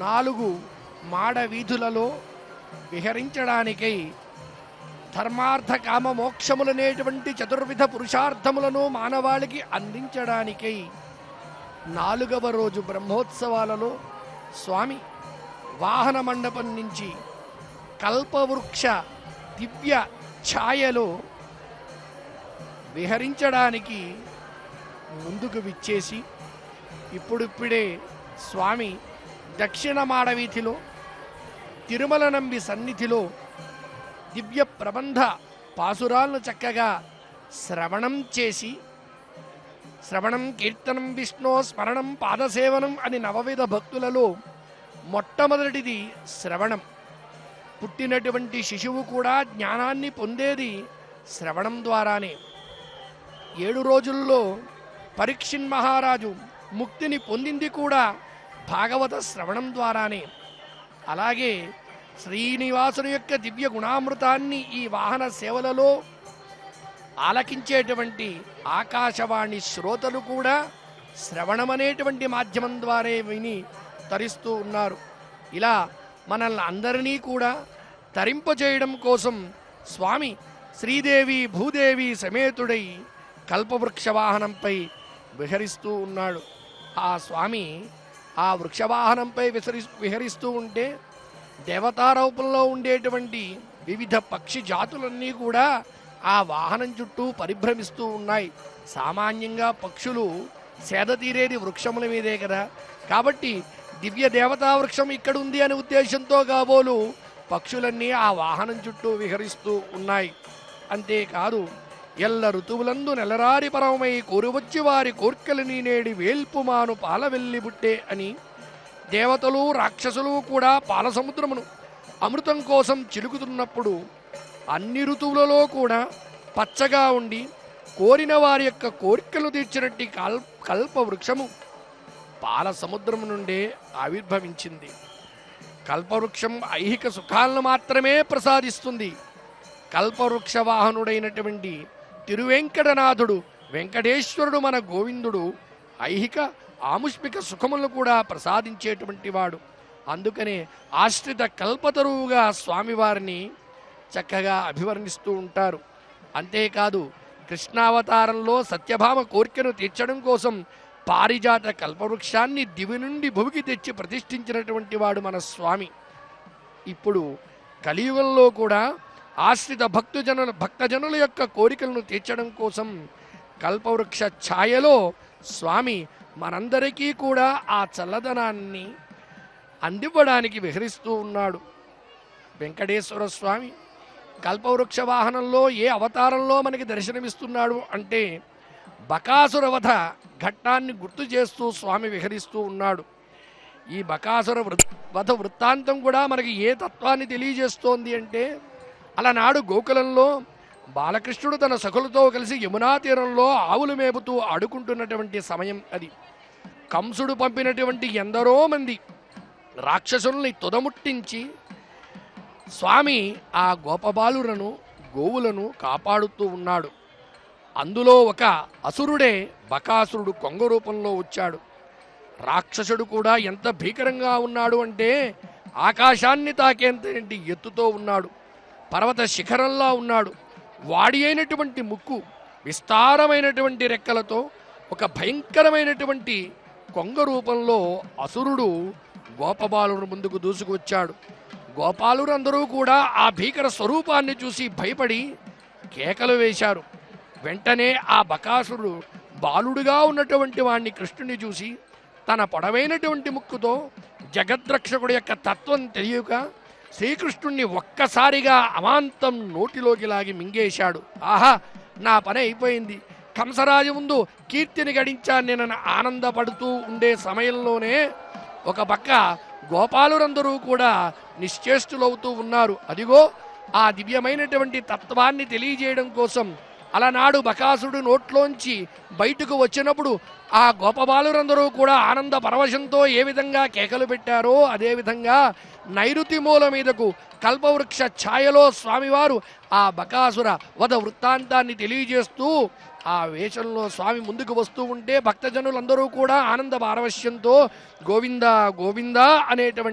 నాలుగు మాడ వీధులలో విహరించడానికై ధర్మార్థ కామ మోక్షములనేటువంటి చతుర్విధ పురుషార్థములను మానవాళికి అందించడానికై నాలుగవ రోజు బ్రహ్మోత్సవాలలో స్వామి వాహన మండపం నుంచి కల్పవృక్ష దివ్య ఛాయలో విహరించడానికి ముందుకు విచ్చేసి ఇప్పుడిప్పుడే స్వామి దక్షిణ మాడవీధిలో తిరుమల నంబి సన్నిధిలో దివ్య ప్రబంధ పాసురాలను చక్కగా శ్రవణం చేసి శ్రవణం కీర్తనం విష్ణు స్మరణం పాదసేవనం అని నవవిధ భక్తులలో మొట్టమొదటిది శ్రవణం పుట్టినటువంటి శిశువు కూడా జ్ఞానాన్ని పొందేది శ్రవణం ద్వారానే ఏడు రోజుల్లో పరీక్షిన్ మహారాజు ముక్తిని పొందింది కూడా భాగవత శ్రవణం ద్వారానే అలాగే శ్రీనివాసుని యొక్క దివ్య గుణామృతాన్ని ఈ వాహన సేవలలో ఆలకించేటువంటి ఆకాశవాణి శ్రోతలు కూడా శ్రవణమనేటువంటి మాధ్యమం ద్వారా విని తరిస్తూ ఉన్నారు ఇలా మనల్ని అందరినీ కూడా తరింపజేయడం కోసం స్వామి శ్రీదేవి భూదేవి సమేతుడై కల్పవృక్ష వాహనంపై విహరిస్తూ ఉన్నాడు ఆ స్వామి ఆ వృక్షవాహనంపై విసరి విహరిస్తూ ఉంటే దేవతారూపంలో ఉండేటువంటి వివిధ పక్షి జాతులన్నీ కూడా ఆ వాహనం చుట్టూ పరిభ్రమిస్తూ ఉన్నాయి సామాన్యంగా పక్షులు సేద తీరేది వృక్షముల మీదే కదా కాబట్టి దివ్య దేవతా వృక్షం ఇక్కడ ఉంది అనే ఉద్దేశంతో కాబోలు పక్షులన్నీ ఆ వాహనం చుట్టూ విహరిస్తూ ఉన్నాయి అంతేకాదు ఎల్ల ఋతువులందు నెలరారి పరమై కోరువచ్చి వారి కోర్కెలని నేడి వేల్పుమాను పాల వెల్లిబుట్టే అని దేవతలు రాక్షసులు కూడా పాల సముద్రమును అమృతం కోసం చిలుకుతున్నప్పుడు అన్ని ఋతువులలో కూడా పచ్చగా ఉండి కోరిన వారి యొక్క కోరికలు తీర్చినట్టి కల్ కల్ప వృక్షము పాల సముద్రం నుండే ఆవిర్భవించింది కల్పవృక్షం ఐహిక సుఖాలను మాత్రమే ప్రసాదిస్తుంది కల్పవృక్ష వాహనుడైనటువంటి తిరువెంకటనాథుడు వెంకటేశ్వరుడు మన గోవిందుడు ఐహిక ఆముష్మిక సుఖములను కూడా ప్రసాదించేటువంటి వాడు అందుకనే ఆశ్రిత కల్పతరువుగా స్వామివారిని చక్కగా అభివర్ణిస్తూ ఉంటారు అంతేకాదు కృష్ణావతారంలో సత్యభామ కోరికను తీర్చడం కోసం పారిజాత కల్పవృక్షాన్ని దివి నుండి భూమికి తెచ్చి ప్రతిష్ఠించినటువంటి వాడు మన స్వామి ఇప్పుడు కలియుగంలో కూడా ఆశ్రిత భక్తుజనుల భక్తజనుల యొక్క కోరికలను తీర్చడం కోసం కల్పవృక్ష ఛాయలో స్వామి మనందరికీ కూడా ఆ చల్లదనాన్ని అందివ్వడానికి విహరిస్తూ ఉన్నాడు వెంకటేశ్వర స్వామి కల్పవృక్ష వాహనంలో ఏ అవతారంలో మనకి దర్శనమిస్తున్నాడు అంటే బకాసుర వధ ఘట్టాన్ని గుర్తు చేస్తూ స్వామి విహరిస్తూ ఉన్నాడు ఈ బకాసుర వృత్ వధ వృత్తాంతం కూడా మనకి ఏ తత్వాన్ని తెలియజేస్తోంది అంటే అలనాడు గోకులంలో బాలకృష్ణుడు తన సఖులతో కలిసి యమునా తీరంలో ఆవులు మేపుతూ ఆడుకుంటున్నటువంటి సమయం అది కంసుడు పంపినటువంటి ఎందరో మంది రాక్షసుల్ని తుదముట్టించి స్వామి ఆ గోపబాలులను గోవులను కాపాడుతూ ఉన్నాడు అందులో ఒక అసురుడే బకాసురుడు కొంగ రూపంలో వచ్చాడు రాక్షసుడు కూడా ఎంత భీకరంగా ఉన్నాడు అంటే ఆకాశాన్ని తాకేంత ఎత్తుతో ఉన్నాడు పర్వత శిఖరంలా ఉన్నాడు వాడి అయినటువంటి ముక్కు విస్తారమైనటువంటి రెక్కలతో ఒక భయంకరమైనటువంటి కొంగ రూపంలో అసురుడు గోపబాలుని ముందుకు దూసుకువచ్చాడు గోపాలురందరూ కూడా ఆ భీకర స్వరూపాన్ని చూసి భయపడి కేకలు వేశారు వెంటనే ఆ బకాసురుడు బాలుడుగా ఉన్నటువంటి వాణ్ణి కృష్ణుని చూసి తన పొడవైనటువంటి ముక్కుతో జగద్రక్షకుడి యొక్క తత్వం తెలియక శ్రీకృష్ణుణ్ణి ఒక్కసారిగా అమాంతం నోటిలోకి లాగి మింగేశాడు ఆహా నా పని అయిపోయింది కంసరాజు ముందు కీర్తిని గడించాను నేను ఆనందపడుతూ ఉండే సమయంలోనే ఒక పక్క గోపాలురందరూ కూడా నిశ్చేష్టులవుతూ ఉన్నారు అదిగో ఆ దివ్యమైనటువంటి తత్వాన్ని తెలియజేయడం కోసం అలనాడు బకాసుడు నోట్లోంచి బయటకు వచ్చినప్పుడు ఆ గోపబాలురందరూ కూడా ఆనంద పరవశంతో ఏ విధంగా కేకలు పెట్టారో అదే విధంగా నైరుతి మూల మీదకు కల్పవృక్ష ఛాయలో స్వామివారు ఆ బకాసుర వధ వృత్తాంతాన్ని తెలియజేస్తూ ఆ వేషంలో స్వామి ముందుకు వస్తూ ఉంటే భక్తజనులందరూ కూడా ఆనంద పారవశ్యంతో గోవింద గోవింద అనేటువంటి